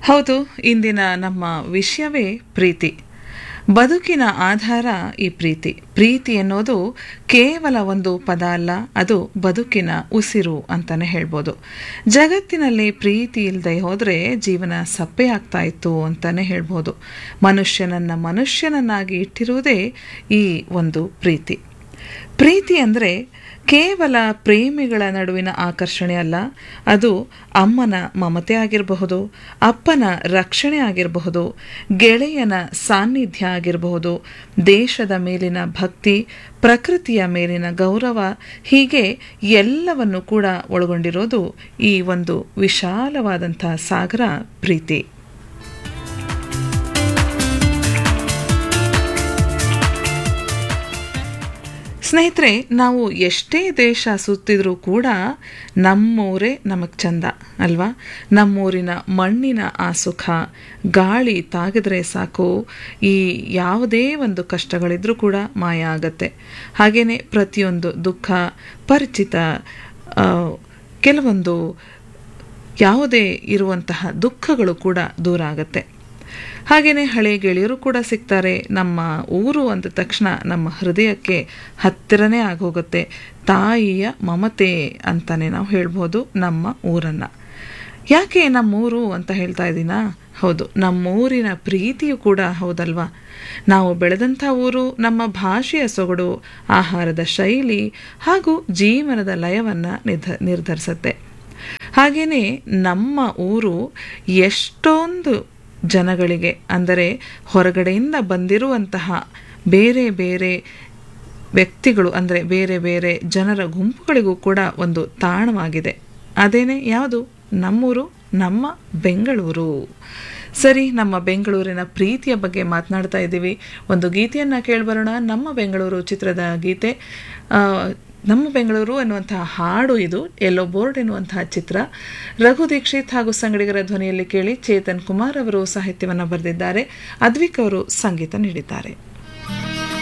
ಹೌದು ಇಂದಿನ ನಮ್ಮ ವಿಷಯವೇ ಪ್ರೀತಿ ಬದುಕಿನ ಆಧಾರ ಈ ಪ್ರೀತಿ ಪ್ರೀತಿ ಅನ್ನೋದು ಕೇವಲ ಒಂದು ಪದ ಅಲ್ಲ ಅದು ಬದುಕಿನ ಉಸಿರು ಅಂತಾನೆ ಹೇಳ್ಬೋದು ಜಗತ್ತಿನಲ್ಲಿ ಪ್ರೀತಿ ಇಲ್ಲದೆ ಹೋದರೆ ಜೀವನ ಸಪ್ಪೆ ಆಗ್ತಾ ಇತ್ತು ಅಂತಾನೆ ಹೇಳ್ಬೋದು ಮನುಷ್ಯನನ್ನ ಮನುಷ್ಯನನ್ನಾಗಿ ಇಟ್ಟಿರುವುದೇ ಈ ಒಂದು ಪ್ರೀತಿ ಪ್ರೀತಿ ಅಂದರೆ ಕೇವಲ ಪ್ರೇಮಿಗಳ ನಡುವಿನ ಆಕರ್ಷಣೆ ಅಲ್ಲ ಅದು ಅಮ್ಮನ ಮಮತೆ ಆಗಿರಬಹುದು ಅಪ್ಪನ ರಕ್ಷಣೆ ಆಗಿರಬಹುದು ಗೆಳೆಯನ ಸಾನ್ನಿಧ್ಯ ಆಗಿರಬಹುದು ದೇಶದ ಮೇಲಿನ ಭಕ್ತಿ ಪ್ರಕೃತಿಯ ಮೇಲಿನ ಗೌರವ ಹೀಗೆ ಎಲ್ಲವನ್ನು ಕೂಡ ಒಳಗೊಂಡಿರೋದು ಈ ಒಂದು ವಿಶಾಲವಾದಂಥ ಸಾಗರ ಪ್ರೀತಿ ಸ್ನೇಹಿತರೆ ನಾವು ಎಷ್ಟೇ ದೇಶ ಸುತ್ತಿದ್ರೂ ಕೂಡ ನಮ್ಮೂರೇ ನಮಗೆ ಚಂದ ಅಲ್ವಾ ನಮ್ಮೂರಿನ ಮಣ್ಣಿನ ಆ ಸುಖ ಗಾಳಿ ತಾಗಿದ್ರೆ ಸಾಕು ಈ ಯಾವುದೇ ಒಂದು ಕಷ್ಟಗಳಿದ್ರೂ ಕೂಡ ಮಾಯ ಆಗತ್ತೆ ಹಾಗೆಯೇ ಪ್ರತಿಯೊಂದು ದುಃಖ ಪರಿಚಿತ ಕೆಲವೊಂದು ಯಾವುದೇ ಇರುವಂತಹ ದುಃಖಗಳು ಕೂಡ ದೂರ ಆಗತ್ತೆ ಹಾಗೆಯೇ ಹಳೆ ಗೆಳೆಯರು ಕೂಡ ಸಿಗ್ತಾರೆ ನಮ್ಮ ಊರು ಅಂದ ತಕ್ಷಣ ನಮ್ಮ ಹೃದಯಕ್ಕೆ ಹತ್ತಿರನೇ ಆಗೋಗುತ್ತೆ ತಾಯಿಯ ಮಮತೆ ಅಂತಾನೆ ನಾವು ಹೇಳ್ಬೋದು ನಮ್ಮ ಊರನ್ನು ಯಾಕೆ ನಮ್ಮೂರು ಅಂತ ಹೇಳ್ತಾ ಇದ್ದೀನಾ ಹೌದು ನಮ್ಮೂರಿನ ಪ್ರೀತಿಯು ಕೂಡ ಹೌದಲ್ವಾ ನಾವು ಬೆಳೆದಂಥ ಊರು ನಮ್ಮ ಭಾಷೆಯ ಸೊಗಡು ಆಹಾರದ ಶೈಲಿ ಹಾಗೂ ಜೀವನದ ಲಯವನ್ನು ನಿರ್ಧ ನಿರ್ಧರಿಸುತ್ತೆ ಹಾಗೆಯೇ ನಮ್ಮ ಊರು ಎಷ್ಟೊಂದು ಜನಗಳಿಗೆ ಅಂದರೆ ಹೊರಗಡೆಯಿಂದ ಬಂದಿರುವಂತಹ ಬೇರೆ ಬೇರೆ ವ್ಯಕ್ತಿಗಳು ಅಂದರೆ ಬೇರೆ ಬೇರೆ ಜನರ ಗುಂಪುಗಳಿಗೂ ಕೂಡ ಒಂದು ತಾಣವಾಗಿದೆ ಅದೇನೇ ಯಾವುದು ನಮ್ಮೂರು ನಮ್ಮ ಬೆಂಗಳೂರು ಸರಿ ನಮ್ಮ ಬೆಂಗಳೂರಿನ ಪ್ರೀತಿಯ ಬಗ್ಗೆ ಮಾತನಾಡ್ತಾ ಇದ್ದೀವಿ ಒಂದು ಗೀತೆಯನ್ನು ಕೇಳಿಬರೋಣ ನಮ್ಮ ಬೆಂಗಳೂರು ಚಿತ್ರದ ಗೀತೆ ನಮ್ಮ ಬೆಂಗಳೂರು ಎನ್ನುವಂತಹ ಹಾಡು ಇದು ಎಲ್ಲೋ ಬೋರ್ಡ್ ಎನ್ನುವಂತಹ ಚಿತ್ರ ರಘು ದೀಕ್ಷಿತ್ ಹಾಗೂ ಸಂಗಡಿಗರ ಧ್ವನಿಯಲ್ಲಿ ಕೇಳಿ ಚೇತನ್ ಕುಮಾರ್ ಅವರು ಸಾಹಿತ್ಯವನ್ನು ಬರೆದಿದ್ದಾರೆ ಅದ್ವಿಕ್ ಅವರು ಸಂಗೀತ ನೀಡಿದ್ದಾರೆ